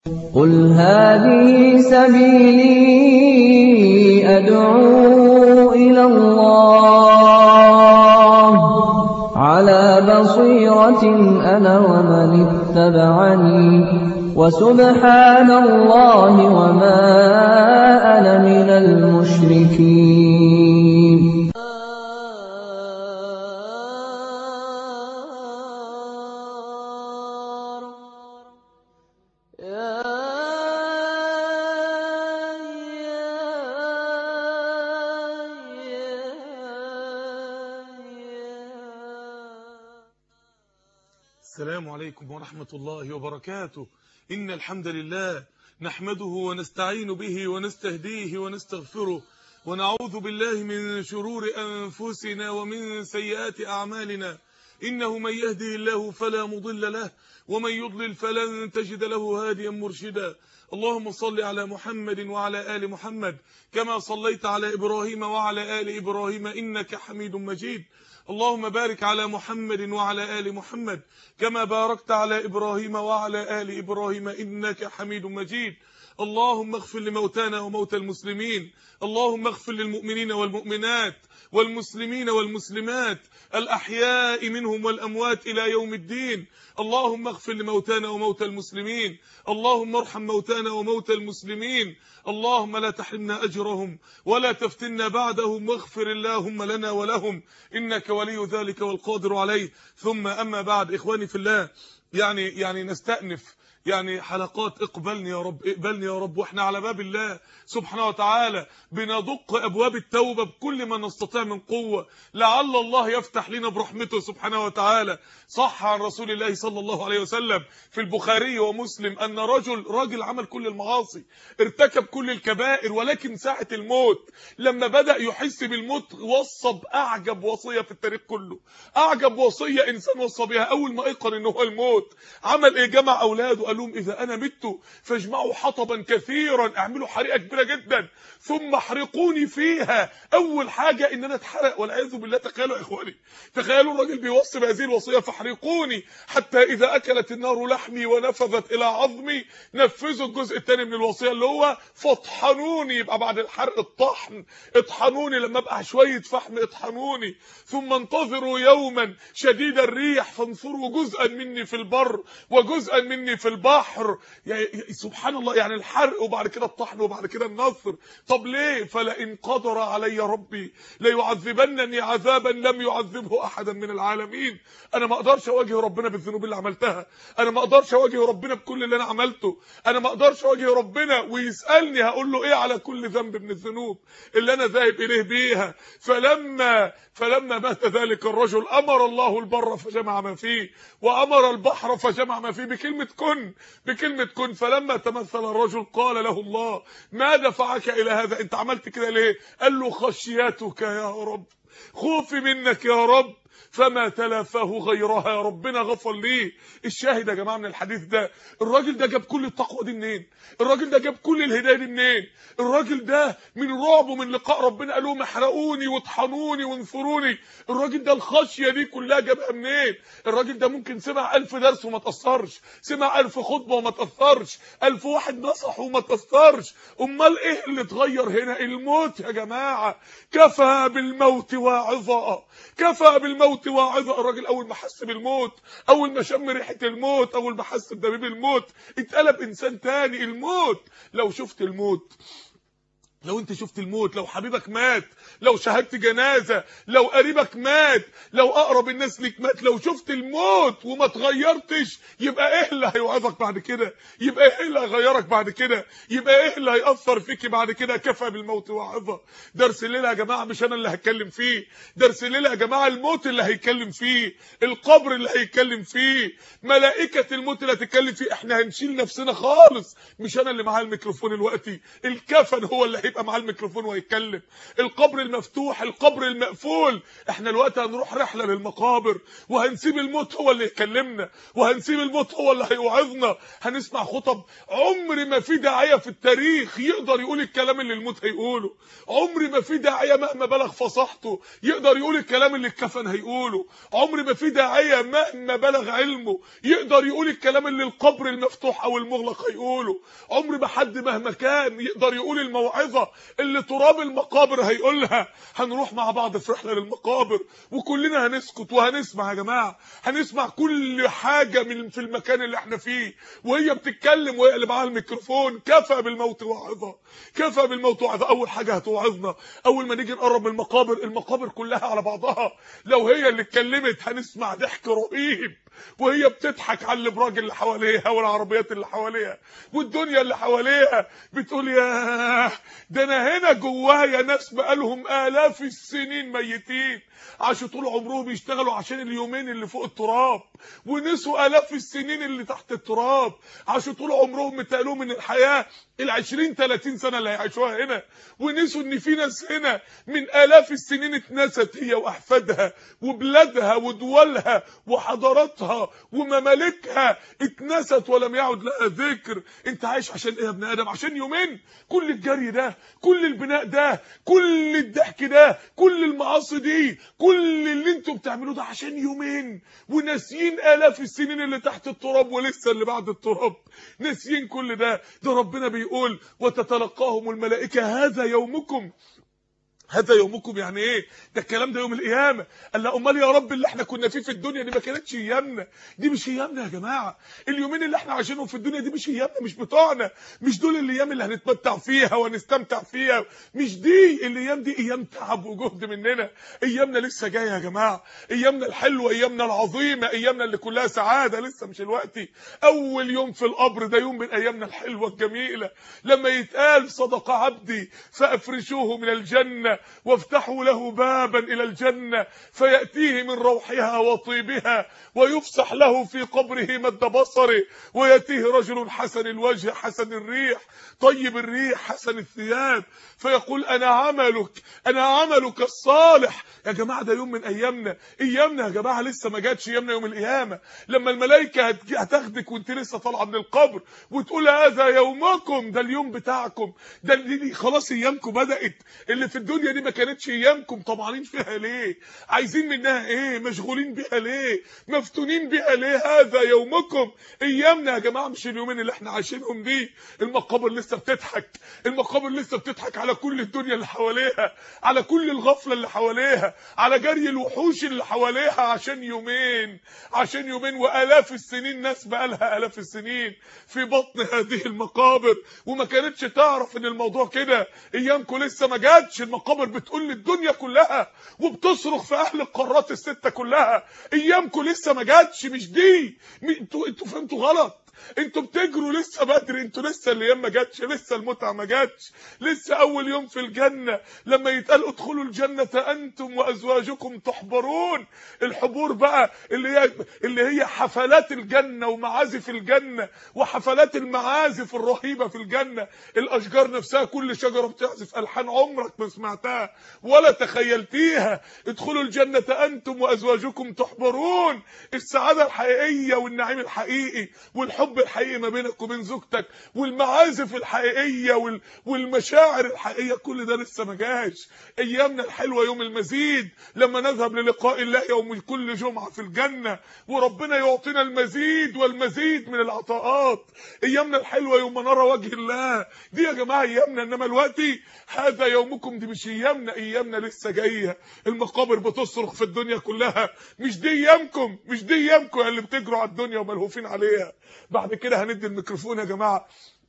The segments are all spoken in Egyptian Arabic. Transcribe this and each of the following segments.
قُلْ هَٰذِهِ سَبِيلِي أَدْعُو إِلَى اللَّهِ ۚ عَلَىٰ بَصِيرَةٍ أَنَا وَمَنِ اتَّبَعَنِي ۖ وَسُبْحَانَ اللَّهِ وَمَا أَنَا مِنَ الْمُشْرِكِينَ السلام عليكم ورحمة الله وبركاته إن الحمد لله نحمده ونستعين به ونستهديه ونستغفره ونعوذ بالله من شرور أنفسنا ومن سيئات أعمالنا إنه من يهده الله فلا مضل له ومن يضلل فلن تجد له هاديا مرشدا اللهم صل على محمد وعلى آل محمد كما صليت على إبراهيم وعلى آل إبراهيم إنك حميد مجيد اللهم بارك على محمد وعلى آل محمد كما باركت على إبراهيم وعلى آل إبراهيم إنك حميد مجيد اللهم اغفر لموتانا وموتى المسلمين اللهم اغفر للمؤمنين والمؤمنات والمسلمين والمسلمات الأحياء منهم والأموات إلى يوم الدين اللهم اغفر لموتانا وموتى المسلمين اللهم ارحم موتانا وموتى المسلمين اللهم لا تحرمنا أجرهم ولا تفتنا بعدهم واغفر اللهم لنا ولهم إنك ولي ذلك والقادر عليه ثم أما بعد إخواني في الله يعني يعني نستأنف يعني حلقات اقبلني يا رب اقبلني يا رب واحنا على باب الله سبحانه وتعالى بندق ابواب التوبه بكل ما نستطيع من قوه لعل الله يفتح لنا برحمته سبحانه وتعالى صح عن رسول الله صلى الله عليه وسلم في البخاري ومسلم ان رجل راجل عمل كل المعاصي ارتكب كل الكبائر ولكن ساعه الموت لما بدا يحس بالموت وصى باعجب وصيه في التاريخ كله اعجب وصيه انسان وصى بها اول ما ايقن ان هو الموت عمل ايه جمع اولاده قال لهم اذا انا مت فاجمعوا حطبا كثيرا اعملوا حريقه كبيره جدا ثم احرقوني فيها اول حاجه ان انا اتحرق والعياذ بالله تخيلوا يا اخواني تخيلوا الراجل بيوصي بهذه الوصيه فاحرقوني حتى اذا اكلت النار لحمي ونفذت الى عظمي نفذوا الجزء الثاني من الوصيه اللي هو فاطحنوني يبقى بعد الحرق الطحن اطحنوني لما ابقى شويه فحم اطحنوني ثم انتظروا يوما شديد الريح فانصروا جزءا مني في البر وجزءا مني في البحر يعني سبحان الله يعني الحرق وبعد كده الطحن وبعد كده النصر طب ليه فلئن قدر علي ربي ليعذبنني عذابا لم يعذبه احدا من العالمين انا ما اقدرش اواجه ربنا بالذنوب اللي عملتها انا ما اقدرش اواجه ربنا بكل اللي انا عملته انا ما اقدرش اواجه ربنا ويسالني هقول له ايه على كل ذنب من الذنوب اللي انا ذاهب اليه بيها فلما فلما مات ذلك الرجل امر الله البر فجمع ما فيه وامر البحر فجمع ما فيه بكلمه كن بكلمه كن فلما تمثل الرجل قال له الله ما دفعك الى هذا انت عملت كده ليه قال له خشيتك يا رب خوفي منك يا رب فما تلافه غيرها ربنا غفر ليه الشاهد يا جماعه من الحديث ده الراجل ده جاب كل التقوى دي منين الراجل ده جاب كل الهدايه دي منين الراجل ده من رعبه من لقاء ربنا قال لهم احرقوني واطحنوني وانصروني الراجل ده الخشيه دي كلها جابها منين الراجل ده ممكن سمع ألف درس وما تاثرش سمع ألف خطبه وما تاثرش ألف واحد نصحه وما تاثرش امال ايه اللي اتغير هنا الموت يا جماعه كفى بالموت واعظا كفى بالموت واعظا الراجل اول ما حس بالموت اول ما شم ريحه الموت اول ما حس بدبيب الموت اتقلب انسان تاني الموت لو شفت الموت لو انت شفت الموت لو حبيبك مات لو شهدت جنازة لو قريبك مات لو اقرب الناس ليك مات لو شفت الموت وما اتغيرتش يبقى ايه اللي هيوعظك بعد كده يبقى ايه اللي هيغيرك بعد كده يبقى ايه اللي هيأثر فيك بعد كده كفى بالموت واعظة درس الليلة يا جماعة مش انا اللي هتكلم فيه درس الليلة يا جماعة الموت اللي هيتكلم فيه القبر اللي هيتكلم فيه ملائكة الموت اللي هتتكلم فيه احنا هنشيل نفسنا خالص مش انا اللي معايا الميكروفون دلوقتي الكفن هو اللي هيبقى معاه الميكروفون وهيتكلم القبر المفتوح القبر المقفول احنا الوقت هنروح رحله للمقابر وهنسيب الموت هو اللي يكلمنا وهنسيب الموت هو اللي هيوعظنا هنسمع خطب عمر ما في داعيه في التاريخ يقدر يقول الكلام اللي الموت هيقوله عمر ما في داعيه مهما بلغ فصاحته يقدر يقول الكلام اللي الكفن هيقوله عمر ما في داعيه مهما بلغ علمه يقدر يقول الكلام اللي القبر المفتوح او المغلق هيقوله عمر ما حد مهما كان يقدر يقول الموعظه اللي تراب المقابر هيقولها هنروح مع بعض في رحله للمقابر وكلنا هنسكت وهنسمع يا جماعه هنسمع كل حاجه من في المكان اللي احنا فيه وهي بتتكلم وهي اللي معاها الميكروفون كفى بالموت واعظه كفى بالموت واعظه اول حاجه هتوعظنا اول ما نيجي نقرب من المقابر المقابر كلها على بعضها لو هي اللي اتكلمت هنسمع ضحك رهيب وهي بتضحك على الابراج اللي حواليها والعربيات اللي حواليها والدنيا اللي حواليها بتقول يا ده انا هنا جوايا ناس بقالهم الاف السنين ميتين عاشوا طول عمرهم يشتغلوا عشان اليومين اللي فوق التراب ونسوا الاف السنين اللي تحت التراب عاشوا طول عمرهم متقالوا من الحياه ال20 30 سنه اللي هيعيشوها هنا ونسوا ان في ناس هنا من الاف السنين اتنست هي واحفادها وبلادها ودولها وحضاراتها وممالكها اتنست ولم يعد لها ذكر انت عايش عشان ايه يا ابن ادم عشان يومين كل الجري ده كل البناء ده كل الضحك ده كل المعاصي دي كل اللي انتوا بتعملوه ده عشان يومين وناسيين الاف السنين اللي تحت التراب ولسه اللي بعد التراب ناسيين كل ده ده ربنا بيقول وتتلقاهم الملائكه هذا يومكم هذا يومكم يعني ايه ده الكلام ده يوم القيامه قال لا امال يا رب اللي احنا كنا فيه في الدنيا دي ما كانتش ايامنا دي مش ايامنا يا جماعه اليومين اللي احنا عايشينهم في الدنيا دي مش ايامنا مش بتوعنا مش دول الايام اللي هنتمتع فيها ونستمتع فيها مش دي الايام دي ايام تعب وجهد مننا ايامنا لسه جايه يا جماعه ايامنا الحلوه ايامنا العظيمه ايامنا اللي كلها سعاده لسه مش الوقت اول يوم في القبر ده يوم من ايامنا الحلوه الجميله لما يتقال صدق عبدي فافرشوه من الجنه وافتحوا له بابا الى الجنه فياتيه من روحها وطيبها ويفسح له في قبره مد بصره وياتيه رجل حسن الوجه حسن الريح طيب الريح حسن الثياب فيقول انا عملك انا عملك الصالح يا جماعه ده يوم من ايامنا ايامنا يا جماعه لسه ما جاتش ايامنا يوم القيامه لما الملائكه هتاخدك وانت لسه طالعه من القبر وتقول هذا يومكم ده اليوم بتاعكم ده دي خلاص ايامكم بدات اللي في الدنيا دي ما كانتش ايامكم طمعانين فيها ليه عايزين منها ايه مشغولين بيها ليه مفتونين بيها ليه هذا يومكم ايامنا يا جماعه مش اليومين اللي احنا عايشينهم دي المقابر لسه بتضحك المقابر لسه بتضحك على كل الدنيا اللي حواليها على كل الغفله اللي حواليها على جري الوحوش اللي حواليها عشان يومين عشان يومين والاف السنين ناس بقالها الاف السنين في بطن هذه المقابر وما كانتش تعرف ان الموضوع كده ايامكم لسه ما جاتش المقابر بتقول للدنيا كلها وبتصرخ في اهل القارات السته كلها ايامكم لسه ما جاتش مش دي انتوا انتوا فهمتوا غلط انتوا بتجروا لسه بدري انتوا لسه الايام ما جاتش لسه المتعه ما جاتش لسه اول يوم في الجنه لما يتقال ادخلوا الجنه انتم وازواجكم تحبرون الحبور بقى اللي هي اللي هي حفلات الجنه ومعازف الجنه وحفلات المعازف الرهيبه في الجنه الاشجار نفسها كل شجره بتعزف الحان عمرك ما سمعتها ولا تخيلتيها ادخلوا الجنه انتم وازواجكم تحبرون السعاده الحقيقيه والنعيم الحقيقي والحب الحقيقي ما بينك وبين زوجتك والمعازف الحقيقيه وال... والمشاعر الحقيقيه كل ده لسه ما جاش ايامنا الحلوه يوم المزيد لما نذهب للقاء الله يوم كل جمعه في الجنه وربنا يعطينا المزيد والمزيد من العطاءات ايامنا الحلوه يوم نرى وجه الله دي يا جماعه ايامنا انما دلوقتي هذا يومكم دي مش ايامنا ايامنا لسه جايه المقابر بتصرخ في الدنيا كلها مش دي ايامكم مش دي ايامكم اللي بتجروا على الدنيا وملهوفين عليها بعد كده هندي الميكروفون يا جماعه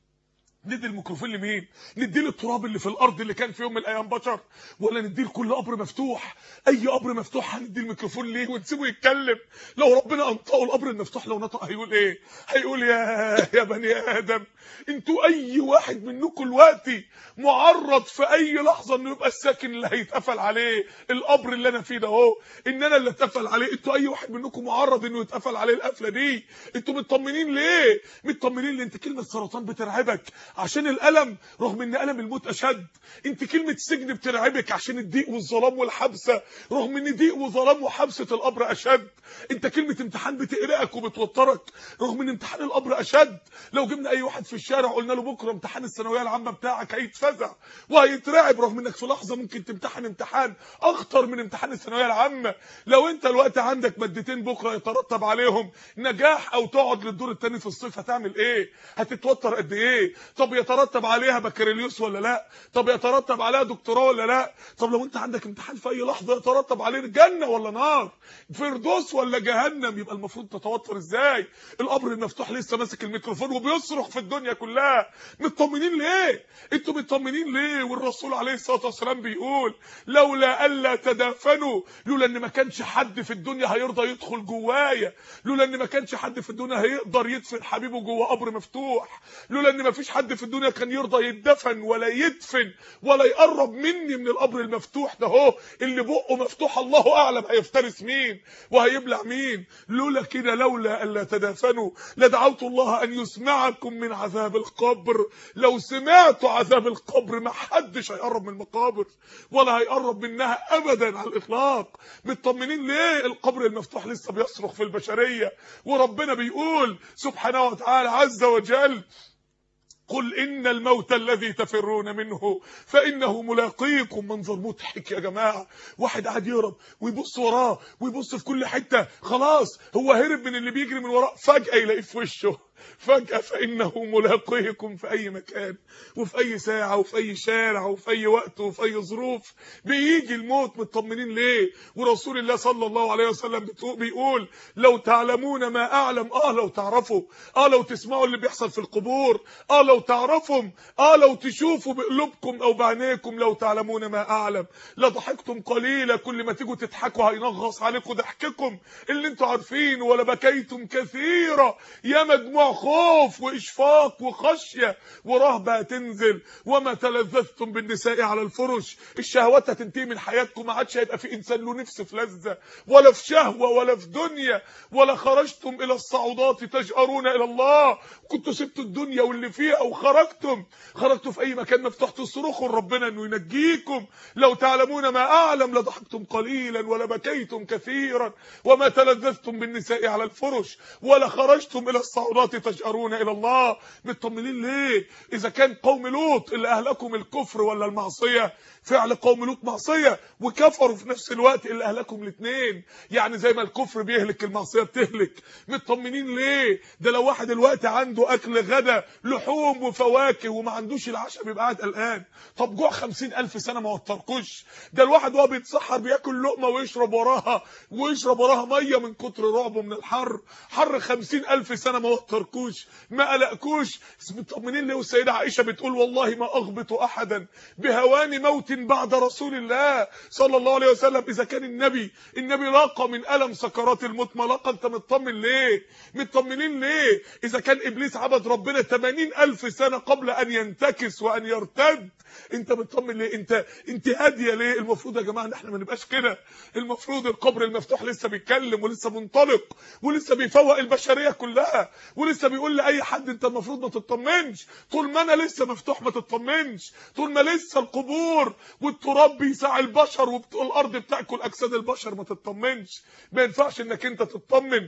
ندي الميكروفون لمين نديه للتراب اللي في الارض اللي كان في يوم من الايام بشر ولا نديه لكل قبر مفتوح اي قبر مفتوح هندي الميكروفون ليه ونسيبه يتكلم لو ربنا انطقه القبر المفتوح لو نطق هيقول ايه هيقول يا يا بني ادم انتوا اي واحد منكم دلوقتي معرض في اي لحظه انه يبقى الساكن اللي هيتقفل عليه القبر اللي انا فيه ده اهو ان انا اللي اتقفل عليه انتوا اي واحد منكم معرض انه يتقفل عليه القفله دي انتوا مطمنين ليه مطمنين ليه انت كلمه سرطان بترعبك عشان الالم رغم ان الم الموت اشد انت كلمه سجن بترعبك عشان الضيق والظلام والحبسه رغم ان ضيق وظلام وحبسه القبر اشد انت كلمه امتحان بتقلقك وبتوترك رغم ان امتحان القبر اشد لو جبنا اي واحد في الشارع قلنا له بكره امتحان الثانويه العامه بتاعك هيتفزع وهيترعب رغم انك في لحظه ممكن تمتحن امتحان اخطر من امتحان الثانويه العامه لو انت الوقت عندك مادتين بكره يترتب عليهم نجاح او تقعد للدور الثاني في الصيف هتعمل ايه هتتوتر قد ايه طب يترتب عليها بكالوريوس ولا لا طب يترتب عليها دكتوراه ولا لا طب لو انت عندك امتحان في اي لحظه يترتب عليه جنه ولا نار فردوس ولا جهنم يبقى المفروض تتوتر ازاي القبر المفتوح لسه ماسك الميكروفون وبيصرخ في الدنيا كلها مطمنين ليه انتوا مطمنين ليه والرسول عليه الصلاه والسلام بيقول لولا الا تدافنوا لولا ان ما كانش حد في الدنيا هيرضى يدخل جوايا لولا ان ما كانش حد في الدنيا هيقدر يدفن حبيبه جوه قبر مفتوح لولا ان ما فيش حد في الدنيا كان يرضى يدفن ولا يدفن ولا يقرب مني من القبر المفتوح ده اهو اللي بقه مفتوح الله اعلم هيفترس مين وهيبلع مين لولا كده لولا الا تدافنوا لدعوت الله ان يسمعكم من عذاب القبر لو سمعتوا عذاب القبر ما حدش هيقرب من المقابر ولا هيقرب منها ابدا على الاطلاق مطمنين ليه القبر المفتوح لسه بيصرخ في البشريه وربنا بيقول سبحانه وتعالى عز وجل قل إن الموت الذي تفرون منه فإنه ملاقيكم منظر مضحك يا جماعة واحد قاعد يهرب ويبص وراه ويبص في كل حتة خلاص هو هرب من اللي بيجري من وراه فجأة يلاقيه في وشه فجأة فإنه ملاقيكم في أي مكان وفي أي ساعة وفي أي شارع وفي أي وقت وفي أي ظروف بيجي الموت مطمنين ليه ورسول الله صلى الله عليه وسلم بيقول لو تعلمون ما أعلم آه لو تعرفوا آه لو تسمعوا اللي بيحصل في القبور آه لو تعرفوا آه لو تشوفوا بقلوبكم أو بعينيكم لو تعلمون ما أعلم لضحكتم قليلا كل ما تيجوا تضحكوا هينغص عليكم ضحككم اللي انتوا عارفينه ولا بكيتم كثيرا يا مجموع خوف واشفاق وخشيه ورهبه هتنزل وما تلذذتم بالنساء على الفرش الشهوات هتنتهي من حياتكم ما عادش هيبقى في انسان له نفس في لذه ولا في شهوه ولا في دنيا ولا خرجتم الى الصعودات تجأرون الى الله كنتوا سبتوا الدنيا واللي فيها وخرجتم خرجتوا في اي مكان مفتوح تصرخوا لربنا انه ينجيكم لو تعلمون ما اعلم لضحكتم قليلا ولا بكيتم كثيرا وما تلذذتم بالنساء على الفرش ولا خرجتم الى الصعودات تجأرون الى الله مطمنين ليه اذا كان قوم لوط اللي اهلكم الكفر ولا المعصيه فعل قوم لوط معصيه وكفروا في نفس الوقت اللي اهلكم الاثنين يعني زي ما الكفر بيهلك المعصيه بتهلك مطمنين ليه ده لو واحد الوقت عنده اكل غدا لحوم وفواكه وما عندوش العشاء بيبقى قاعد قلقان طب جوع خمسين الف سنه ما وتركوش ده الواحد وهو بيتسحر بياكل لقمه ويشرب وراها ويشرب وراها ميه من كتر رعبه من الحر حر خمسين الف سنه ما وتركوش ما قلقكوش مطمنين ليه والسيده عائشه بتقول والله ما اغبط احدا بهوان موت بعد رسول الله صلى الله عليه وسلم اذا كان النبي النبي لاقى من الم سكرات الموت ما لاقى انت مطمن ليه مطمنين ليه اذا كان ابليس عبد ربنا 80 الف سنه قبل ان ينتكس وان يرتد انت مطمن ليه انت انت هاديه ليه المفروض يا جماعه ان احنا ما نبقاش كده المفروض القبر المفتوح لسه بيتكلم ولسه منطلق ولسه بيفوق البشريه كلها ولسه بيقول لاي حد انت المفروض ما تطمنش طول ما انا لسه مفتوح ما تطمنش طول ما لسه القبور والتراب بيساع البشر والارض بتاكل اجساد البشر ما تطمنش ما ينفعش انك انت تطمن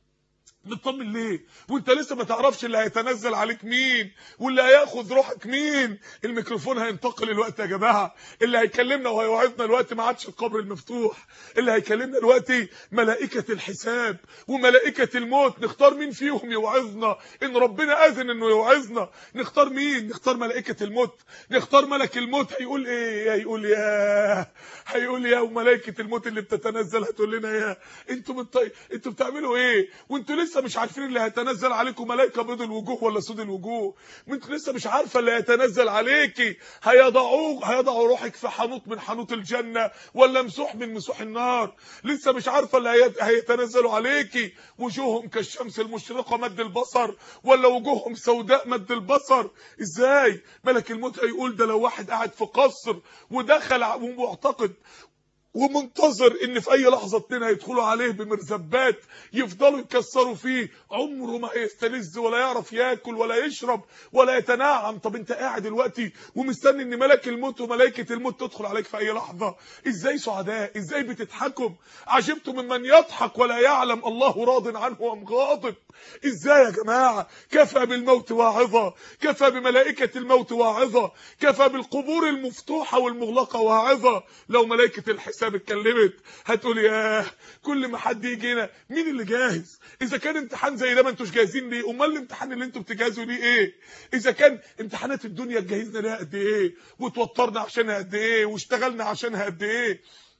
مطمن ليه وانت لسه ما تعرفش اللي هيتنزل عليك مين واللي هياخد روحك مين الميكروفون هينتقل الوقت يا جماعه اللي هيكلمنا وهيوعظنا الوقت ما عادش القبر المفتوح اللي هيكلمنا الوقت ملائكه الحساب وملائكه الموت نختار مين فيهم يوعظنا ان ربنا اذن انه يوعظنا نختار مين نختار ملائكه الموت نختار ملك الموت هيقول ايه هيقول يا هيقول يا وملائكه الموت اللي بتتنزل هتقول لنا يا انتوا مت... انتوا بتعملوا ايه وانتوا لسه مش عارفين اللي هيتنزل عليكم ملائكه بيض الوجوه ولا سود الوجوه انتوا لسه مش عارفه اللي هيتنزل عليكي هيضعوه هيضعوا روحك في حنوط من حنوط الجنه ولا مسوح من مسوح النار لسه مش عارفه اللي هي... هيتنزلوا عليكي وجوههم كالشمس المشرقه مد البصر ولا وجوههم سوداء مد البصر ازاي ملك الموت هيقول ده لو واحد قاعد في قصر ودخل ومعتقد ومنتظر ان في اي لحظه اتنين هيدخلوا عليه بمرزبات يفضلوا يكسروا فيه عمره ما هيستلذ ولا يعرف ياكل ولا يشرب ولا يتنعم طب انت قاعد دلوقتي ومستني ان ملك الموت وملائكه الموت تدخل عليك في اي لحظه ازاي سعداء ازاي بتضحكوا عجبتم ممن يضحك ولا يعلم الله راض عنه ام غاضب ازاي يا جماعه كفى بالموت واعظه كفى بملائكه الموت واعظه كفى بالقبور المفتوحه والمغلقه واعظه لو ملائكه الحساب اتكلمت هتقول ياه كل ما حد يجينا مين اللي جاهز اذا كان امتحان زي ده ما انتوش جاهزين ليه امال الامتحان اللي انتوا بتجهزوا ليه ايه اذا كان امتحانات الدنيا اتجهزنا ليها قد ايه وتوترنا عشانها قد ايه واشتغلنا عشانها قد ايه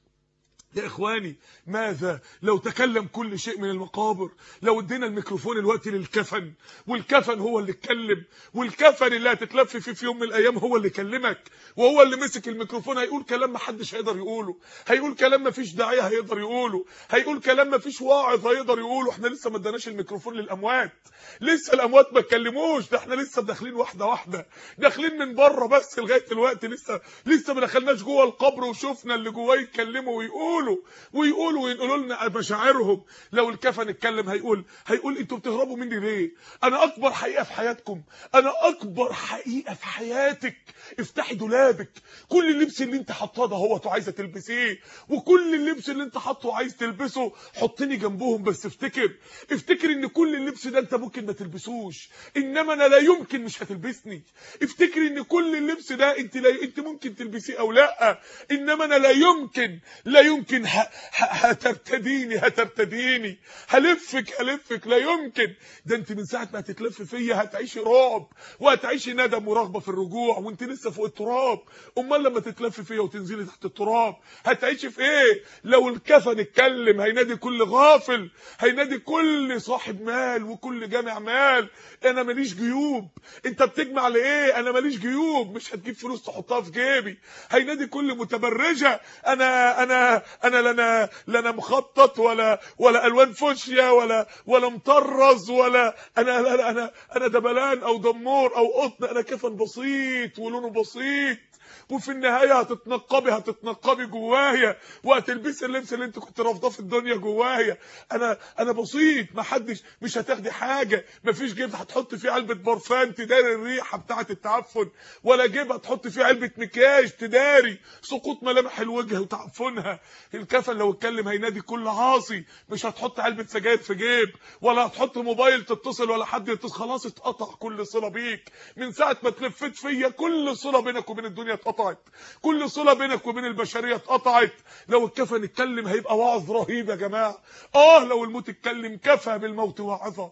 يا اخواني ماذا لو تكلم كل شيء من المقابر لو ادينا الميكروفون الوقت للكفن والكفن هو اللي اتكلم والكفن اللي هتتلف فيه في يوم من الايام هو اللي كلمك وهو اللي مسك الميكروفون هيقول كلام ما حدش هيقدر يقوله هيقول كلام ما فيش داعيه هيقدر يقوله هيقول كلام ما فيش واعظ هيقدر يقوله احنا لسه ما اداناش الميكروفون للاموات لسه الاموات ما اتكلموش ده احنا لسه داخلين واحده واحده داخلين من بره بس لغايه دلوقتي لسه لسه ما دخلناش جوه القبر وشفنا اللي جواه يتكلموا ويقولوا يقولوا ويقولوا وينقلوا لنا مشاعرهم لو الكفن اتكلم هيقول هيقول انتوا بتهربوا مني ليه انا اكبر حقيقه في حياتكم انا اكبر حقيقه في حياتك افتحي دولابك كل اللبس اللي انت حاطاه ده هو عايزه تلبسيه وكل اللبس اللي انت حاطه وعايز تلبسه حطني جنبهم بس افتكر افتكر ان كل اللبس ده انت ممكن ما تلبسوش انما انا لا يمكن مش هتلبسني افتكر ان كل اللبس ده انت لا انت ممكن تلبسيه او لا انما انا لا يمكن لا يمكن ه... ه... هترتديني هترتديني هلفك هلفك لا يمكن ده انت من ساعه ما هتتلف فيا هتعيشي رعب وهتعيشي ندم ورغبه في الرجوع وانت لسه فوق التراب امال لما تتلف فيا وتنزلي تحت التراب هتعيشي في ايه لو الكفن اتكلم هينادي كل غافل هينادي كل صاحب مال وكل جامع مال انا ماليش جيوب انت بتجمع لايه انا ماليش جيوب مش هتجيب فلوس تحطها في جيبي هينادي كل متبرجه انا انا انا لنا لنا مخطط ولا ولا الوان فوشيا ولا ولا مطرز ولا انا انا انا, أنا دبلان او دمور او قطن انا كفن بسيط ولونه بسيط وفي النهايه هتتنقبي هتتنقبي جوايا وهتلبسي اللبس اللي انت كنت رافضاه في الدنيا جوايا انا انا بسيط ما حدش مش هتاخدي حاجه مفيش جيب هتحط فيه علبه برفان تداري الريحه بتاعه التعفن ولا جيب هتحط فيه علبه مكياج تداري سقوط ملامح الوجه وتعفنها الكفن لو اتكلم هينادي كل عاصي مش هتحط علبه سجاير في جيب ولا هتحط موبايل تتصل ولا حد يتصل خلاص اتقطع كل صله بيك من ساعه ما اتلفت فيا كل صله بينك وبين الدنيا اتقطعت كل صله بينك وبين البشريه اتقطعت لو الكفن اتكلم هيبقى وعظ رهيب يا جماعه اه لو الموت اتكلم كفى بالموت وعظه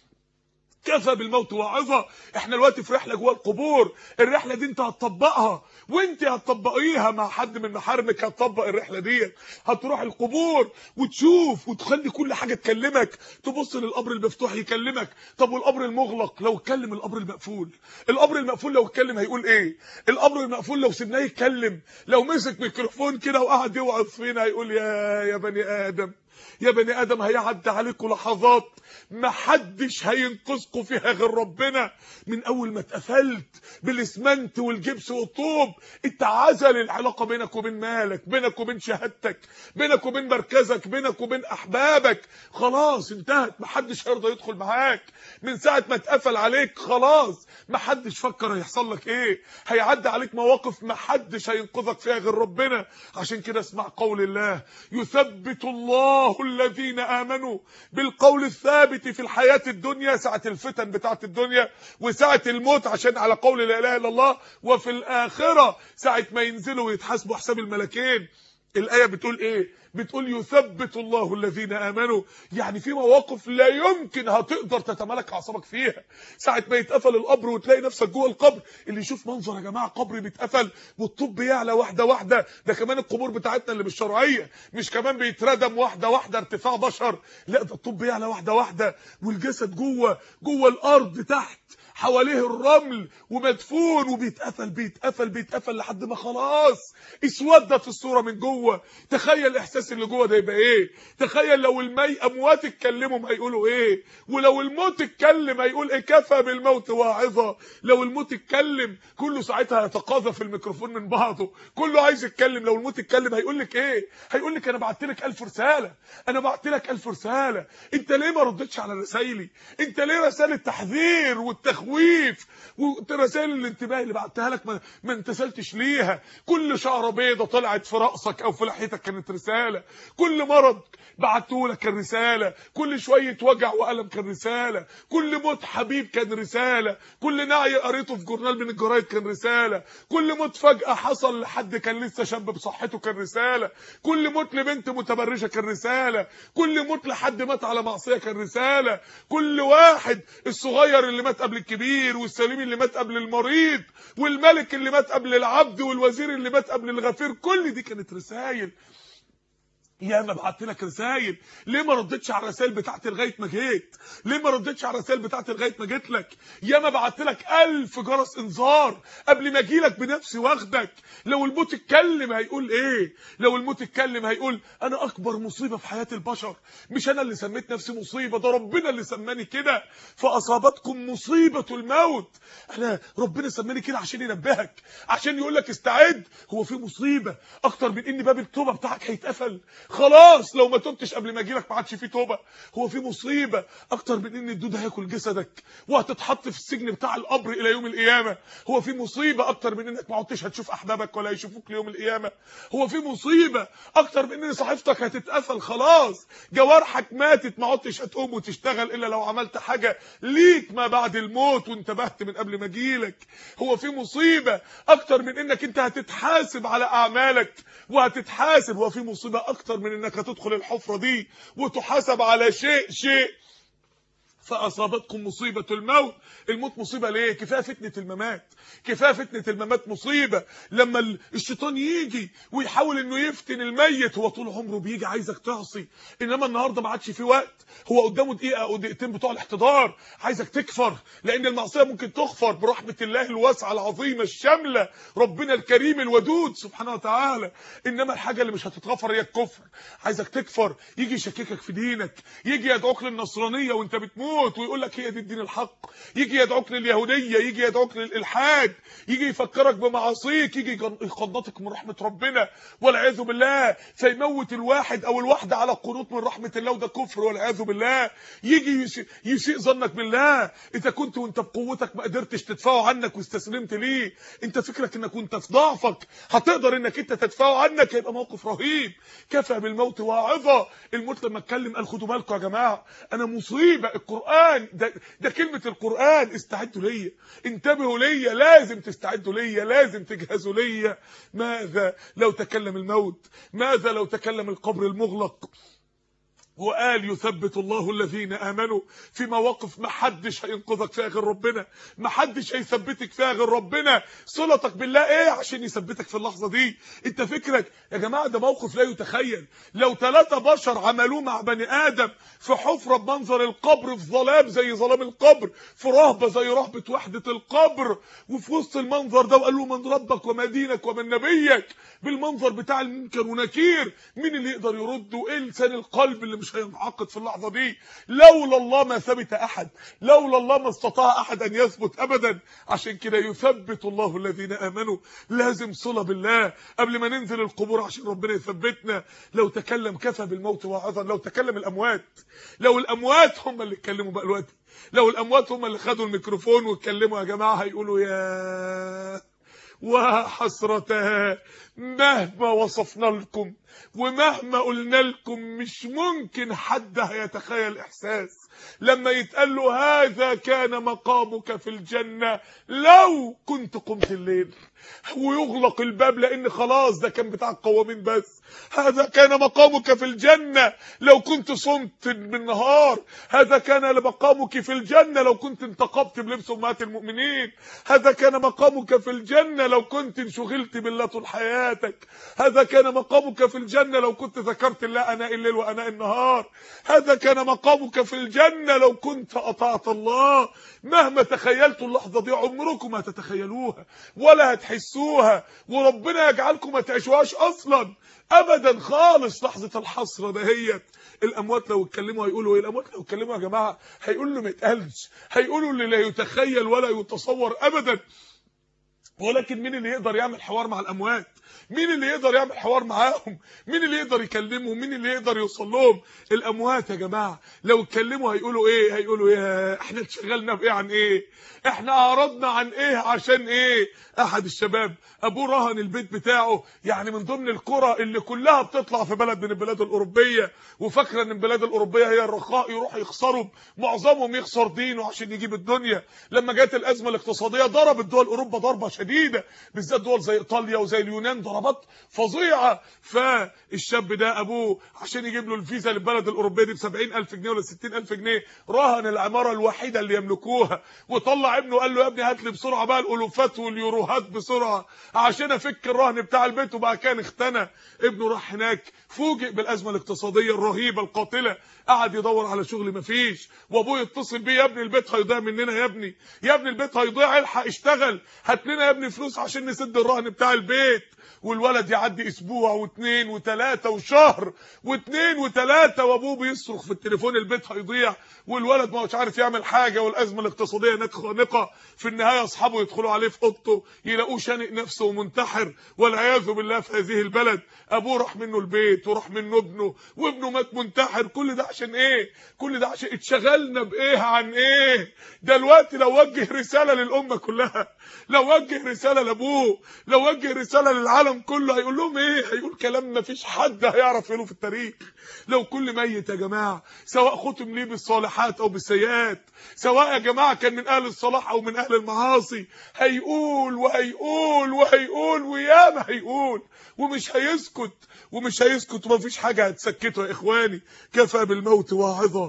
كفى بالموت واعظه احنا دلوقتي في رحله جوه القبور الرحله دي انت هتطبقها وانت هتطبقيها مع حد من محارمك هتطبق الرحله دي هتروح القبور وتشوف وتخلي كل حاجه تكلمك تبص للقبر المفتوح يكلمك طب والقبر المغلق لو اتكلم القبر المقفول القبر المقفول لو اتكلم هيقول ايه القبر المقفول لو سيبناه يتكلم لو مسك ميكروفون كده وقعد يوعظ فينا هيقول يا يا بني ادم يا بني ادم هيعدي عليكم لحظات ما حدش هينقذكم فيها غير ربنا من اول ما اتقفلت بالاسمنت والجبس والطوب اتعزل العلاقه بينك وبين مالك بينك وبين شهادتك بينك وبين مركزك بينك وبين احبابك خلاص انتهت ما حدش هيرضى يدخل معاك من ساعه ما اتقفل عليك خلاص ما حدش فكر هيحصل لك ايه هيعدي عليك مواقف ما حدش هينقذك فيها غير ربنا عشان كده اسمع قول الله يثبت الله الذين امنوا بالقول الثابت في الحياه الدنيا ساعه الفتن بتاعه الدنيا وساعه الموت عشان على قول لا اله الا الله وفي الاخره ساعه ما ينزلوا ويتحاسبوا حساب الملكين الايه بتقول ايه بتقول يثبت الله الذين امنوا يعني في مواقف لا يمكن هتقدر تتملك اعصابك فيها ساعه ما يتقفل القبر وتلاقي نفسك جوه القبر اللي يشوف منظر يا جماعه قبر بيتقفل والطب يعلى واحده واحده ده كمان القبور بتاعتنا اللي مش شرعيه مش كمان بيتردم واحده واحده ارتفاع بشر لا ده الطب يعلى واحده واحده والجسد جوه جوه الارض تحت حواليه الرمل ومدفون وبيتقفل بيتقفل بيتقفل لحد ما خلاص اسودت الصوره من جوه تخيل الاحساس اللي جوه ده يبقى ايه تخيل لو المي اموات اتكلموا هيقولوا ايه ولو الموت اتكلم هيقول ايه كفى بالموت واعظه لو الموت اتكلم كله ساعتها يتقاذف الميكروفون من بعضه كله عايز يتكلم لو الموت اتكلم هيقول لك ايه هيقول لك انا بعت لك 1000 رساله انا بعت لك 1000 رساله انت ليه ما ردتش على رسايلي انت ليه رسائل التحذير والتخويف ورسائل الانتباه اللي بعتها لك ما, ما امتثلتش ليها كل شعره بيضه طلعت في راسك او في لحيتك كانت رساله كل مرض بعته لك كان رساله كل شويه وجع والم كان رساله كل موت حبيب كان رساله كل نعي قريته في جورنال من الجرايد كان رساله كل موت فجاه حصل لحد كان لسه شاب بصحته كان رساله كل موت لبنت متبرجه كان رساله كل موت لحد مات على معصيه كان رساله كل واحد الصغير اللي مات قبل الكبير والسليم اللي مات قبل المريض والملك اللي مات قبل العبد والوزير اللي مات قبل الغفير كل دي كانت رسائل يا ما بعت لك رسائل ليه ما ردتش على الرسائل بتاعتي لغايه ما جيت ليه ما ردتش على الرسائل بتاعتي لغايه ما جيت لك يا ما بعت لك 1000 جرس انذار قبل ما اجي لك بنفسي واخدك لو الموت اتكلم هيقول ايه لو الموت اتكلم هيقول انا اكبر مصيبه في حياه البشر مش انا اللي سميت نفسي مصيبه ده ربنا اللي سماني كده فاصابتكم مصيبه الموت انا ربنا سماني كده عشان ينبهك عشان يقول لك استعد هو في مصيبه اكتر من ان باب التوبه بتاعك هيتقفل خلاص لو ما تبتش قبل ما اجيلك ما عادش في توبه هو في مصيبه اكتر من ان الدود هياكل جسدك وهتتحط في السجن بتاع القبر الى يوم القيامه هو في مصيبه اكتر من انك ما عدتش هتشوف احبابك ولا هيشوفوك ليوم القيامه هو في مصيبه اكتر من ان صحيفتك هتتقفل خلاص جوارحك ماتت ما عدتش هتقوم وتشتغل الا لو عملت حاجه ليك ما بعد الموت وانتبهت من قبل ما اجيلك هو في مصيبه اكتر من انك انت هتتحاسب على اعمالك وهتتحاسب هو في مصيبه اكتر من انك هتدخل الحفره دي وتحاسب على شيء شيء فاصابتكم مصيبه الموت الموت مصيبه ليه كفايه فتنه الممات كفايه فتنه الممات مصيبه لما الشيطان يجي ويحاول انه يفتن الميت هو طول عمره بيجي عايزك تعصي انما النهارده ما عادش في وقت هو قدامه دقيقه او دقيقتين بتوع الاحتضار عايزك تكفر لان المعصيه ممكن تغفر برحمه الله الواسعه العظيمه الشامله ربنا الكريم الودود سبحانه وتعالى انما الحاجه اللي مش هتتغفر هي الكفر عايزك تكفر يجي يشككك في دينك يجي يدعوك للنصرانيه وانت بتموت يموت ويقول لك هي دي الدين الحق يجي يدعوك لليهوديه يجي يدعوك للالحاد يجي يفكرك بمعاصيك يجي يقنطك من رحمه ربنا والعياذ بالله فيموت الواحد او الواحده على قنوط من رحمه الله وده كفر والعياذ بالله يجي يسيء ظنك بالله اذا كنت وانت بقوتك ما قدرتش تدفعه عنك واستسلمت ليه انت فكرك انك وانت في ضعفك هتقدر انك انت تدفعه عنك هيبقى موقف رهيب كفى بالموت واعظه الموت لما اتكلم قال خدوا بالكم يا جماعه انا مصيبه القران القرآن ده, ده كلمة القرآن استعدوا ليا انتبهوا ليا لازم تستعدوا ليا لازم تجهزوا ليا ماذا لو تكلم الموت ماذا لو تكلم القبر المغلق وقال يثبت الله الذين امنوا في مواقف ما حدش هينقذك فيها غير ربنا ما حدش هيثبتك فيها غير ربنا صلتك بالله ايه عشان يثبتك في اللحظه دي انت فكرك يا جماعه ده موقف لا يتخيل لو ثلاثة بشر عملوه مع بني ادم في حفره بمنظر القبر في ظلام زي ظلام القبر في رهبه زي رهبه وحده القبر وفي وسط المنظر ده وقال له من ربك وما دينك ومن نبيك بالمنظر بتاع المنكر ونكير مين اللي يقدر يرد وايه لسان القلب اللي مش هينعقد في اللحظه دي لولا الله ما ثبت احد لولا الله ما استطاع احد ان يثبت ابدا عشان كده يثبت الله الذين امنوا لازم صله بالله قبل ما ننزل القبور عشان ربنا يثبتنا لو تكلم كفى بالموت واعظا لو تكلم الاموات لو الاموات هم اللي اتكلموا بقى دلوقتي لو الاموات هم اللي خدوا الميكروفون واتكلموا يا جماعه هيقولوا يا وحسرتها مهما وصفنا لكم ومهما قلنا لكم مش ممكن حد هيتخيل احساس لما يتقال له هذا كان مقامك في الجنة لو كنت قمت الليل ويغلق الباب لان خلاص ده كان بتاع القوامين بس هذا كان مقامك في الجنة لو كنت صمت بالنهار هذا كان مقامك في الجنة لو كنت انتقبت بلبس امهات المؤمنين هذا كان مقامك في الجنة لو كنت انشغلت بالله طول حياتك هذا كان مقامك في الجنة لو كنت ذكرت الله اناء الليل واناء النهار هذا كان مقامك في الجنة الجنة لو كنت أطعت الله مهما تخيلتوا اللحظة دي عمركم ما تتخيلوها ولا هتحسوها وربنا يجعلكم ما تعيشوهاش أصلا ابدا خالص لحظه الحسره دهيت الاموات لو اتكلموا هيقولوا ايه الاموات لو اتكلموا يا جماعه هيقولوا ما يتقالش هيقولوا اللي لا يتخيل ولا يتصور ابدا ولكن مين اللي يقدر يعمل حوار مع الاموات مين اللي يقدر يعمل حوار معاهم مين اللي يقدر يكلمهم مين اللي يقدر يوصل لهم الاموات يا جماعه لو اتكلموا هيقولوا ايه هيقولوا يا احنا اتشغلنا بايه عن ايه احنا اعرضنا عن ايه عشان ايه احد الشباب ابوه رهن البيت بتاعه يعني من ضمن القرى اللي كلها بتطلع في بلد من البلاد الاوروبيه وفاكره ان البلاد الاوروبيه هي الرخاء يروح يخسروا معظمهم يخسر دينه عشان يجيب الدنيا لما جت الازمه الاقتصاديه ضربت دول اوروبا ضربه شديده بالذات دول زي ايطاليا وزي اليونان ضربات فظيعه فالشاب ده ابوه عشان يجيب له الفيزا للبلد الاوروبيه دي ب 70000 جنيه ولا 60000 جنيه رهن العماره الوحيده اللي يملكوها وطلع ابنه قال له يا ابني هات لي بسرعه بقى الالوفات واليوروهات بسرعه عشان افك الرهن بتاع البيت وبقى كان اختنى ابنه راح هناك فوجئ بالازمه الاقتصاديه الرهيبه القاتله قعد يدور على شغل مفيش وابوه يتصل بيه يا ابني البيت هيضيع مننا يا ابني يا ابني البيت هيضيع الحق اشتغل هات لنا يا ابني فلوس عشان نسد الرهن بتاع البيت والولد يعدي اسبوع واثنين وثلاثه وشهر واثنين وثلاثه وابوه بيصرخ في التليفون البيت هيضيع والولد ما هوش عارف يعمل حاجه والازمه الاقتصاديه هناك خانقه في النهايه اصحابه يدخلوا عليه في اوضته يلاقوه شانق نفسه ومنتحر والعياذ بالله في هذه البلد ابوه راح منه البيت وراح منه ابنه وابنه مات منتحر كل ده عشان ايه كل ده عشان اتشغلنا بايه عن ايه دلوقتي لو وجه رساله للامه كلها لو وجه رساله لابوه لو وجه رساله للعالم كله هيقول لهم ايه هيقول كلام ما فيش حد هيعرف يقوله في التاريخ لو كل ميت يا جماعه سواء ختم ليه بالصالحات او بالسيئات سواء يا جماعه كان من اهل الصلاح او من اهل المعاصي هيقول وهيقول وهيقول وياما هيقول ومش هيسكت ومش هيسكت ومفيش حاجه هتسكته يا اخواني كفى بالموت واعظه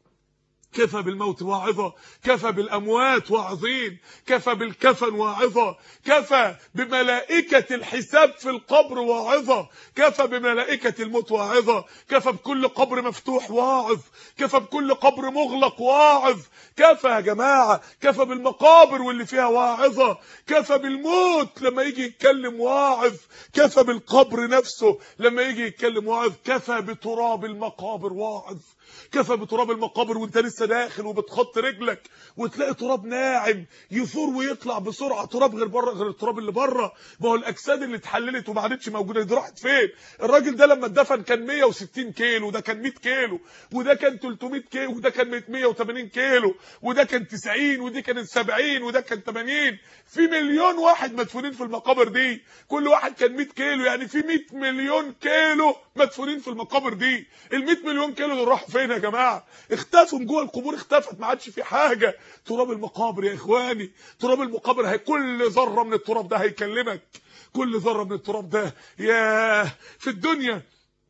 كفى بالموت واعظة كفى بالأموات واعظين كفى بالكفن واعظة كفى بملائكة الحساب في القبر واعظة كفى بملائكة الموت واعظة كفى بكل قبر مفتوح واعظ كفى بكل قبر مغلق واعظ كفى يا جماعة كفى بالمقابر واللي فيها واعظة كفى بالموت لما يجي يتكلم واعظ كفى بالقبر نفسه لما يجي يتكلم واعظ كفى بتراب المقابر واعظ كفى بتراب المقابر وانت لسه داخل وبتخط رجلك وتلاقي تراب ناعم يثور ويطلع بسرعه تراب غير بره غير التراب اللي بره ما هو الاجساد اللي اتحللت وما عادتش موجوده دي راحت فين الراجل ده لما اتدفن كان 160 كيلو وده كان 100 كيلو وده كان 300 كيلو وده كان 180 كيلو وده كان 90 ودي كانت 70 وده كان 80 في مليون واحد مدفونين في المقابر دي كل واحد كان 100 كيلو يعني في 100 مليون كيلو مدفونين في المقابر دي ال 100 مليون كيلو دول راحوا فين يا جماعه اختفوا جوه القبور اختفت ما عادش في حاجه تراب المقابر يا اخواني تراب المقابر هي كل ذره من التراب ده هيكلمك كل ذره من التراب ده يا في الدنيا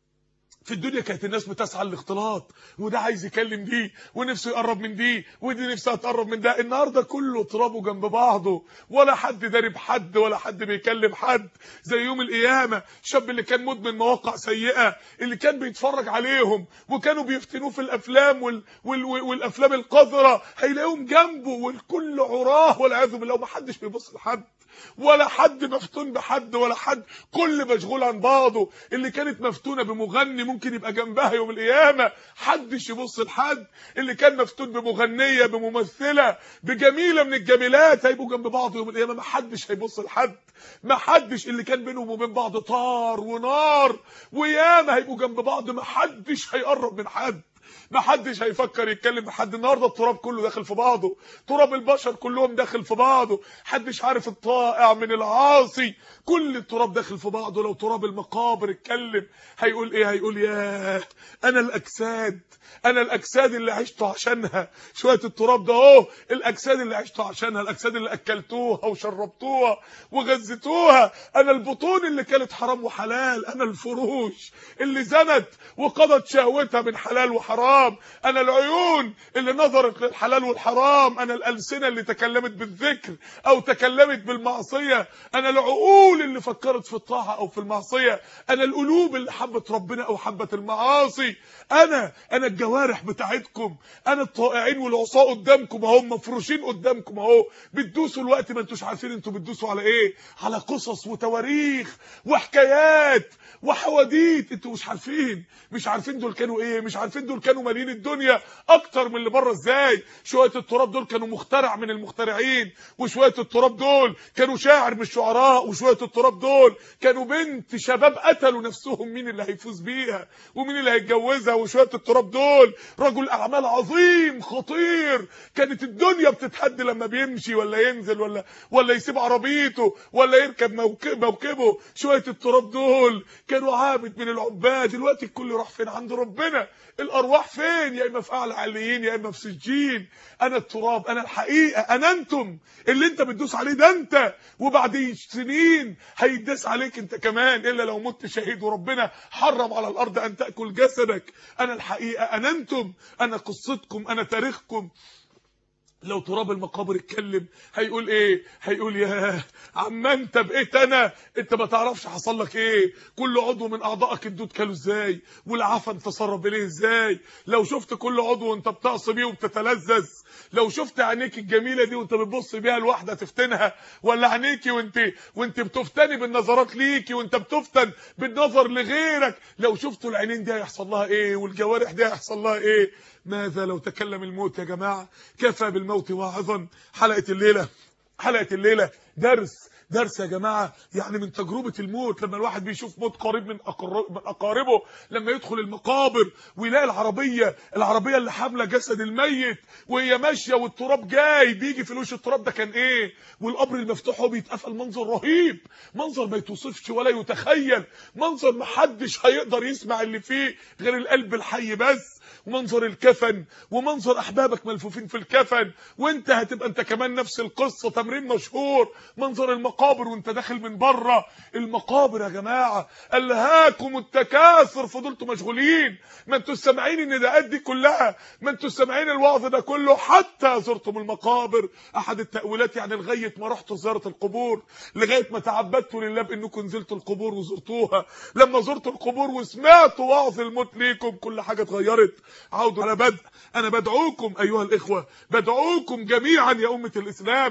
في الدنيا كانت الناس بتسعى للاختلاط وده عايز يكلم دي ونفسه يقرب من دي ودي نفسها تقرب من ده النهارده كله ترابه جنب بعضه ولا حد داري بحد ولا حد بيكلم حد زي يوم القيامه الشاب اللي كان مدمن مواقع سيئه اللي كان بيتفرج عليهم وكانوا بيفتنوه في الافلام وال... وال... والافلام القذره هيلاقيهم جنبه والكل عراه والعياذ بالله ومحدش بيبص لحد ولا حد مفتون بحد ولا حد كل مشغول عن بعضه اللي كانت مفتونه بمغني ممكن يبقى جنبها يوم القيامه حدش يبص لحد اللي كان مفتون بمغنيه بممثله بجميله من الجميلات هيبقوا جنب بعض يوم القيامه ما حدش هيبص لحد ما حدش اللي كان بينهم وبين بعض طار ونار وياما هيبقوا جنب بعض ما حدش هيقرب من حد ما حدش هيفكر يتكلم لحد النهارده التراب كله داخل في بعضه تراب البشر كلهم داخل في بعضه حدش عارف الطائع من العاصي كل التراب داخل في بعضه لو تراب المقابر اتكلم هيقول ايه هيقول يا انا الاجساد انا الاجساد اللي عشت عشانها شويه التراب ده اهو الاجساد اللي عشت عشانها الاجساد اللي اكلتوها وشربتوها وغذيتوها انا البطون اللي كانت حرام وحلال انا الفروش اللي زنت وقضت شهوتها من حلال وحرام والحرام انا العيون اللي نظرت للحلال والحرام انا الالسنه اللي تكلمت بالذكر او تكلمت بالمعصيه انا العقول اللي فكرت في الطاعه او في المعصيه انا القلوب اللي حبت ربنا او حبت المعاصي انا انا الجوارح بتاعتكم انا الطائعين والعصاه قدامكم اهو مفروشين قدامكم اهو بتدوسوا الوقت ما انتوش عارفين انتوا بتدوسوا على ايه على قصص وتواريخ وحكايات وحواديت انتوا مش عارفين مش عارفين دول كانوا ايه مش عارفين دول كانوا مالين الدنيا اكتر من اللي بره ازاي شويه التراب دول كانوا مخترع من المخترعين وشويه التراب دول كانوا شاعر من الشعراء وشويه التراب دول كانوا بنت شباب قتلوا نفسهم مين اللي هيفوز بيها ومين اللي هيتجوزها وشويه التراب دول رجل اعمال عظيم خطير كانت الدنيا بتتحد لما بيمشي ولا ينزل ولا ولا يسيب عربيته ولا يركب موكب موكبه شويه التراب دول كانوا عابد من العباد دلوقتي الكل راح فين عند ربنا الارواح فين يا اما في اعلى عليين يا اما في سجين انا التراب انا الحقيقه انا انتم اللي انت بتدوس عليه ده انت وبعد سنين هيداس عليك انت كمان الا لو مت شهيد وربنا حرم على الارض ان تاكل جسدك انا الحقيقه انا انتم انا قصتكم انا تاريخكم لو تراب المقابر اتكلم هيقول ايه هيقول يا عم انت بقيت انا انت ما تعرفش حصل لك ايه كل عضو من اعضائك الدود كانوا ازاي والعفن تصرف اليه ازاي لو شفت كل عضو وانت بتعصي بيه وبتتلذذ لو شفت عينيك الجميله دي وانت بتبص بيها لواحده تفتنها ولا عينيكي وانت وانت بتفتني بالنظرات ليكي وانت بتفتن بالنظر لغيرك لو شفتوا العينين دي هيحصل لها ايه والجوارح دي هيحصل لها ايه ماذا لو تكلم الموت يا جماعه كفى بالموت واعظا حلقه الليله حلقه الليله درس درس يا جماعه يعني من تجربه الموت لما الواحد بيشوف موت قريب من أقر- من اقاربه لما يدخل المقابر ويلاقي العربيه العربيه اللي حامله جسد الميت وهي ماشيه والتراب جاي بيجي في الوش التراب ده كان ايه والقبر المفتوح هو بيتقفل منظر رهيب منظر ما يتوصفش ولا يتخيل منظر ما حدش هيقدر يسمع اللي فيه غير القلب الحي بس ومنظر الكفن ومنظر احبابك ملفوفين في الكفن وانت هتبقى انت كمان نفس القصه تمرين مشهور منظر المقابر وانت داخل من بره المقابر يا جماعه الهاكم التكاثر فضلتوا مشغولين ما انتوا سامعين النداءات دي كلها ما انتوا سامعين الوعظ ده كله حتى زرتم المقابر احد التاويلات يعني لغايه ما رحتوا زياره القبور لغايه ما تعبدتوا لله بانكم نزلتوا القبور وزرتوها لما زرتوا القبور وسمعتوا وعظ الموت ليكم كل حاجه اتغيرت عودوا على بدء انا بدعوكم ايها الاخوه بدعوكم جميعا يا امه الاسلام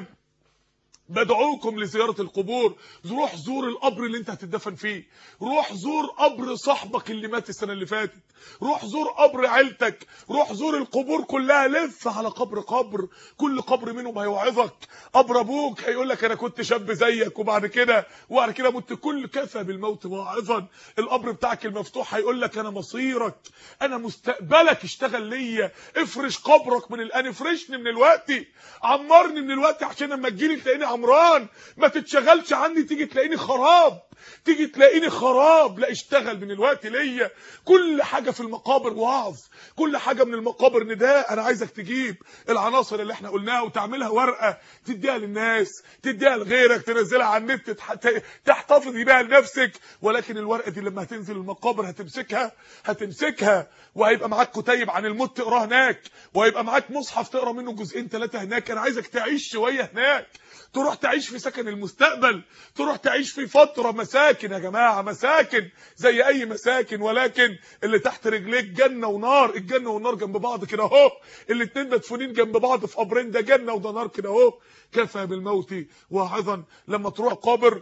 بدعوكم لزيارة القبور روح زور القبر اللي انت هتدفن فيه روح زور قبر صاحبك اللي مات السنة اللي فاتت روح زور قبر عيلتك روح زور القبور كلها لف على قبر قبر كل قبر منهم هيوعظك قبر ابوك هيقول لك انا كنت شاب زيك وبعد كده وبعد كده مت كل كفى بالموت واعظا القبر بتاعك المفتوح هيقول لك انا مصيرك انا مستقبلك اشتغل ليا افرش قبرك من الان افرشني من الوقت عمرني من الوقت عشان لما تجيلي تلاقيني عمران ما تتشغلش عني تيجي تلاقيني خراب تيجي تلاقيني خراب لا اشتغل من الوقت ليا كل حاجه في المقابر وعظ كل حاجه من المقابر نداء انا عايزك تجيب العناصر اللي احنا قلناها وتعملها ورقه تديها للناس تديها لغيرك تنزلها على النت تح- ت- تحتفظي بيها لنفسك ولكن الورقه دي لما هتنزل المقابر هتمسكها هتمسكها وهيبقى معاك كتيب عن الموت تقراه هناك وهيبقى معاك مصحف تقرا منه جزئين ثلاثه هناك انا عايزك تعيش شويه هناك تروح تعيش في سكن المستقبل تروح تعيش في فتره مساكن يا جماعه مساكن زي اي مساكن ولكن اللي تحت رجليك جنه ونار الجنه والنار جنب بعض كده اهو الاتنين مدفونين جنب بعض في قبرين ده جنه وده نار كده اهو كفى بالموت واعظا لما تروح قبر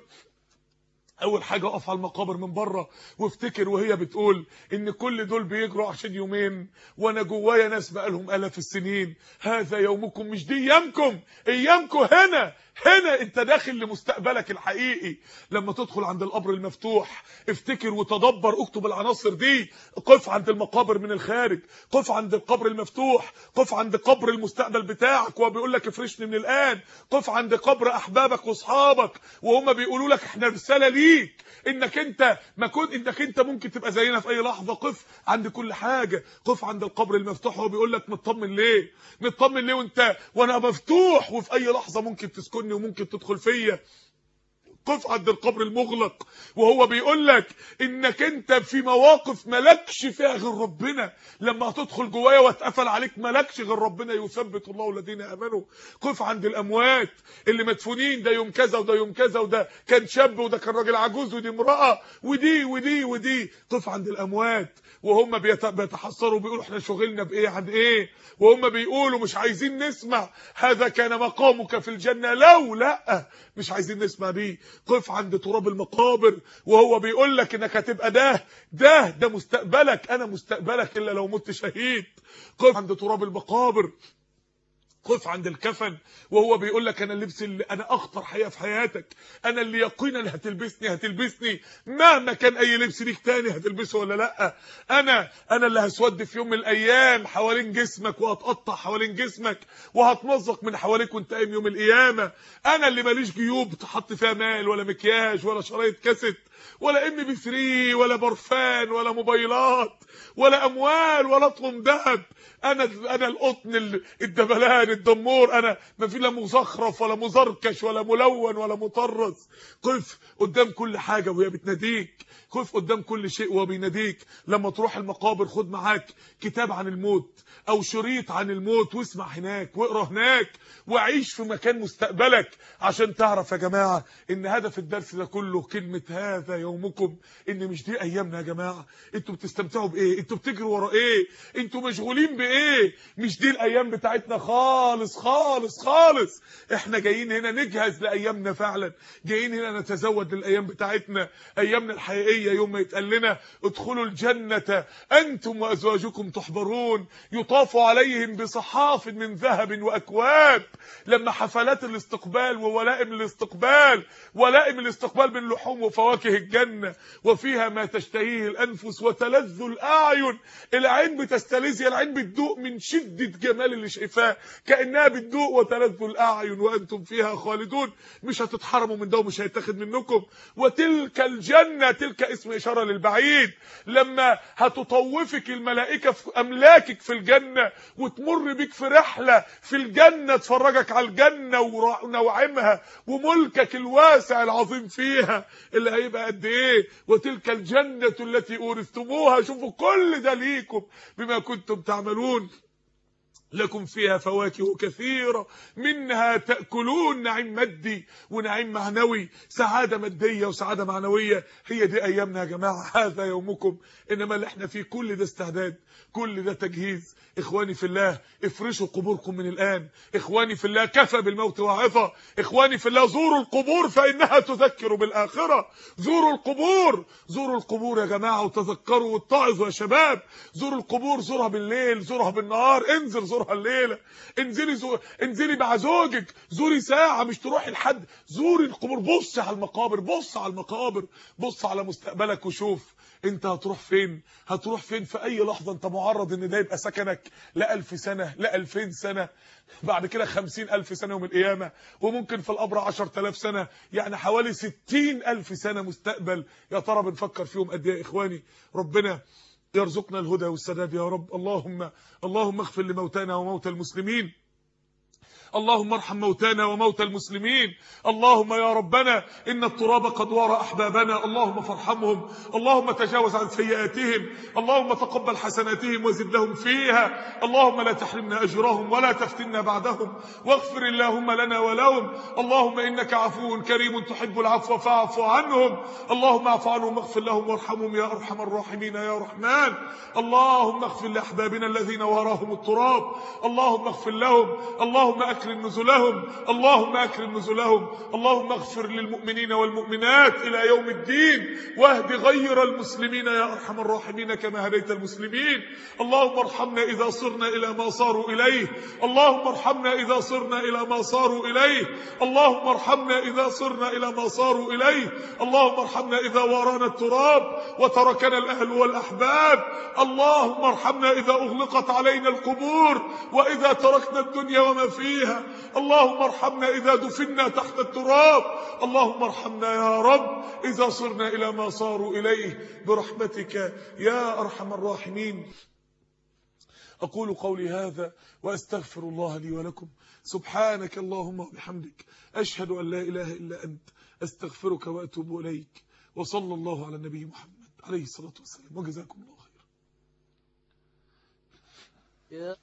اول حاجه اقف على المقابر من بره وافتكر وهي بتقول ان كل دول بيجروا عشان يومين وانا جوايا ناس بقالهم الاف السنين هذا يومكم مش دي ايامكم ايامكم هنا هنا انت داخل لمستقبلك الحقيقي لما تدخل عند القبر المفتوح افتكر وتدبر اكتب العناصر دي قف عند المقابر من الخارج قف عند القبر المفتوح قف عند قبر المستقبل بتاعك وهو بيقول لك افرشني من الان قف عند قبر احبابك واصحابك وهم بيقولوا لك احنا رساله ليك انك انت ما كنت انك انت ممكن تبقى زينا في اي لحظه قف عند كل حاجه قف عند القبر المفتوح وهو بيقول لك مطمن ليه مطمن ليه وانت وانا مفتوح وفي اي لحظه ممكن تسكنني وممكن تدخل فيا قف عند القبر المغلق وهو بيقول لك انك انت في مواقف ملكش فيها غير ربنا لما هتدخل جوايا واتقفل عليك ملكش غير ربنا يثبت الله الذين امنوا قف عند الاموات اللي مدفونين ده يوم كذا وده يوم كذا وده كان شاب وده كان راجل عجوز ودي امراه ودي ودي ودي قف عند الاموات وهم بيت- بيتحسروا بيقولوا احنا شغلنا بايه عن ايه وهم بيقولوا مش عايزين نسمع هذا كان مقامك في الجنه لو لا مش عايزين نسمع بيه قف عند تراب المقابر وهو بيقول لك انك هتبقى ده ده ده مستقبلك انا مستقبلك الا لو مت شهيد قف عند تراب المقابر قف عند الكفن وهو بيقول لك انا اللبس اللي انا اخطر حقيقه في حياتك انا اللي يقينا هتلبسني هتلبسني مهما كان اي لبس ليك تاني هتلبسه ولا لا انا انا اللي هسود في يوم من الايام حوالين جسمك وهتقطع حوالين جسمك وهتمزق من حواليك وانت قايم يوم القيامه انا اللي ماليش جيوب تحط فيها مال ولا مكياج ولا شرايط كاسيت ولا ام بي 3 ولا برفان ولا موبايلات ولا اموال ولا اطقم ذهب انا انا القطن ال- الدبلان الدمور انا ما في لا مزخرف ولا مزركش ولا ملون ولا مطرز قف قدام كل حاجه وهي بتناديك قف قدام كل شيء وهو بيناديك لما تروح المقابر خد معاك كتاب عن الموت او شريط عن الموت واسمع هناك واقرا هناك وعيش في مكان مستقبلك عشان تعرف يا جماعه ان هدف الدرس ده كله كلمه هذا يومكم ان مش دي ايامنا يا جماعه انتوا بتستمتعوا بايه انتوا بتجروا ورا ايه انتوا مشغولين بايه مش دي الايام بتاعتنا خالص خالص خالص احنا جايين هنا نجهز لايامنا فعلا جايين هنا نتزود للايام بتاعتنا ايامنا الحقيقيه يوم ما يتقال لنا ادخلوا الجنه انتم وازواجكم تحبرون يطاف عليهم بصحاف من ذهب واكواب لما حفلات الاستقبال وولائم الاستقبال ولائم الاستقبال من لحوم وفواكه الجنه وفيها ما تشتهيه الانفس وتلذ الاعين العين بتستلذ يا العين بتدوق من شده جمال اللي شايفاه كانها بتدوق وتلذ الاعين وانتم فيها خالدون مش هتتحرموا من ده ومش هيتاخد منكم وتلك الجنه تلك اسم اشاره للبعيد لما هتطوفك الملائكه في املاكك في الجنه وتمر بيك في رحله في الجنه تفرجك على الجنه ورا- ونوعمها وملكك الواسع العظيم فيها اللي هيبقى قد ايه وتلك الجنه التي اورثتموها شوفوا كل ده ليكم بما كنتم تعملون لكم فيها فواكه كثيرة منها تأكلون نعيم مادي ونعيم معنوي سعادة مادية وسعادة معنوية هي دي أيامنا يا جماعة هذا يومكم إنما اللي احنا فيه كل ده استعداد كل ده تجهيز إخواني في الله افرشوا قبوركم من الآن إخواني في الله كفى بالموت واعظة إخواني في الله زوروا القبور فإنها تذكر بالآخرة زوروا القبور زوروا القبور يا جماعة وتذكروا واتعظوا يا شباب زوروا القبور زورها بالليل زورها بالنهار انزل زورها الليلة انزلي زو... انزلي مع زوجك زوري ساعة مش تروحي لحد زوري القبور بص على المقابر بص على المقابر بص على مستقبلك وشوف انت هتروح فين هتروح فين في اي لحظة انت معرض ان ده يبقى سكنك لا الف سنة لا الفين سنة بعد كده خمسين الف سنة يوم القيامة وممكن في القبر عشر تلاف سنة يعني حوالي ستين الف سنة مستقبل يا ترى بنفكر فيهم قد ايه يا اخواني ربنا يرزقنا الهدى والسداد يا رب اللهم اللهم اغفر لموتانا وموتى المسلمين اللهم ارحم موتانا وموتى المسلمين اللهم يا ربنا إن التراب قد وارى أحبابنا اللهم فارحمهم اللهم تجاوز عن سيئاتهم اللهم تقبل حسناتهم وزد لهم فيها اللهم لا تحرمنا أجرهم ولا تفتنا بعدهم واغفر اللهم لنا ولهم اللهم إنك عفو كريم تحب العفو فاعف عنهم اللهم اعف عنهم واغفر لهم وارحمهم يا أرحم الراحمين يا رحمن اللهم اغفر لأحبابنا الذين واراهم التراب اللهم اغفر لهم اللهم أكرم نزلهم اللهم أكرم نزلهم اللهم اغفر للمؤمنين والمؤمنات إلى يوم الدين واهد غير المسلمين يا أرحم الراحمين كما هديت المسلمين اللهم ارحمنا إذا صرنا إلى ما صاروا إليه اللهم ارحمنا إذا صرنا إلى ما صاروا إليه اللهم ارحمنا إذا صرنا إلى ما صاروا إليه اللهم ارحمنا إذا وارانا التراب وتركنا الأهل والأحباب اللهم ارحمنا إذا أغلقت علينا القبور وإذا تركنا الدنيا وما فيها اللهم ارحمنا إذا دفنا تحت التراب اللهم ارحمنا يا رب إذا صرنا إلى ما صاروا إليه برحمتك يا أرحم الراحمين أقول قولي هذا وأستغفر الله لي ولكم سبحانك اللهم وبحمدك أشهد أن لا إله إلا أنت أستغفرك وأتوب إليك وصلى الله على النبي محمد عليه الصلاة والسلام وجزاكم الله خيرا يا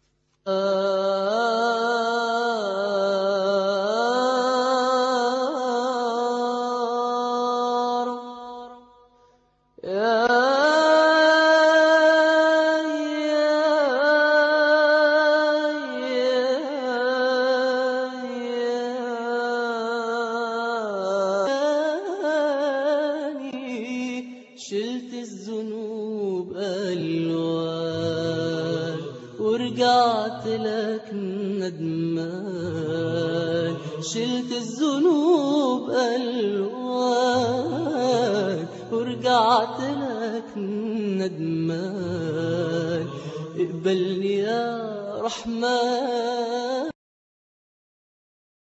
شلت الذنوب ألوان ورجعت لك ندمان شلت الذنوب ألوان ورجعت لك ندمان اقبلني يا رحمن